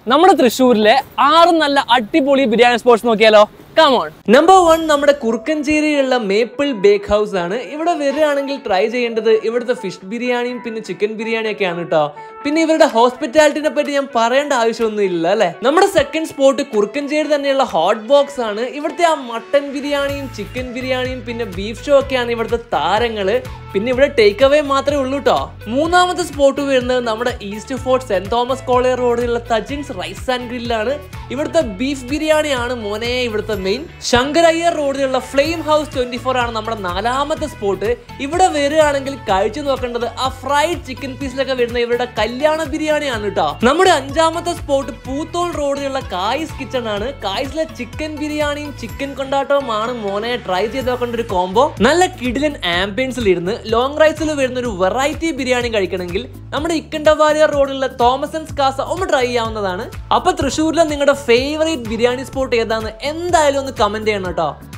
നമ്മുടെ തൃശ്ശൂരിലെ ആറ് നല്ല അടിപൊളി ബിരിയാണി സ്പോട്സ് നോക്കിയാലോ കമോൺ നമ്പർ വൺ നമ്മുടെ കുറുക്കഞ്ചേരിയിലുള്ള മേപ്പിൾ ബേക്ക് ഹൗസ് ആണ് ഇവിടെ വരികയാണെങ്കിൽ ട്രൈ ചെയ്യേണ്ടത് ഇവിടുത്തെ ഫിഷ് ബിരിയാണിയും പിന്നെ ചിക്കൻ ബിരിയാണിയൊക്കെയാണ് കേട്ടോ പിന്നെ ഇവരുടെ ഹോസ്പിറ്റാലിറ്റിനെ പറ്റി ഞാൻ പറയേണ്ട ആവശ്യമൊന്നും ഇല്ല അല്ലെ നമ്മുടെ സെക്കൻഡ് സ്പോട്ട് കുറുക്കഞ്ചേരി തന്നെയുള്ള ഹോട്ട് ബോക്സ് ആണ് ഇവിടുത്തെ ആ മട്ടൻ ബിരിയാണിയും ചിക്കൻ ബിരിയാണിയും പിന്നെ ബീഫ് ഷോ ഒക്കെയാണ് ഇവിടുത്തെ താരങ്ങള് പിന്നെ ഇവിടെ ടേക്ക് അവേ മാത്രമേ ഉള്ളൂ കേട്ടോ മൂന്നാമത്തെ സ്പോട്ട് വരുന്നത് നമ്മുടെ east fort saint Thomas college റോഡിലുള്ള തജിൻസ് റൈസ് ആൻഡ് ഗ്രില്ലാണ് ഇവിടുത്തെ ബീഫ് ബിരിയാണിയാണ് മോനെ ഇവിടുത്തെ മെയിൻ ശങ്കരയ്യർ റോഡിലുള്ള ഫ്ലെയിം ഹൗസ് ട്വന്റി ഫോർ ആണ് നമ്മുടെ നാലാമത്തെ സ്പോട്ട് ഇവിടെ വരികയാണെങ്കിൽ കഴിച്ചു നോക്കേണ്ടത് ആ ഫ്രൈഡ് ചിക്കൻ പീസിലൊക്കെ വരുന്ന ഇവരുടെ കല്യാണ ബിരിയാണിയാണ് കേട്ടോ നമ്മുടെ അഞ്ചാമത്തെ സ്പോട്ട് പൂത്തോൾ റോഡിലുള്ള കായ്സ് കിച്ചൺ ആണ് കായ്സിലെ ചിക്കൻ ബിരിയാണിയും ചിക്കൻ കൊണ്ടാട്ടവും ആണ് മോനെ ട്രൈ ചെയ്ത് നോക്കേണ്ട ഒരു കോംബോ നല്ല കിഡിലൻ ആംബിയൻസിൽ ഇരുന്ന് ലോങ് റൈസിൽ വരുന്ന ഒരു വെറൈറ്റി ബിരിയാണി കഴിക്കണമെങ്കിൽ നമ്മുടെ ഇക്കണ്ടവാരിയർ റോഡിലുള്ള തോമസൻസ് കാസ ഒന്ന് ട്രൈ ചെയ്യാവുന്നതാണ് അപ്പൊ തൃശ്ശൂരിലെ നിങ്ങളുടെ ഫേവറേറ്റ് ബിരിയാണി സ്പോട്ട് ഏതാന്ന് എന്തായാലും ഒന്ന് കമന്റ് ചെയ്യണം കേട്ടോ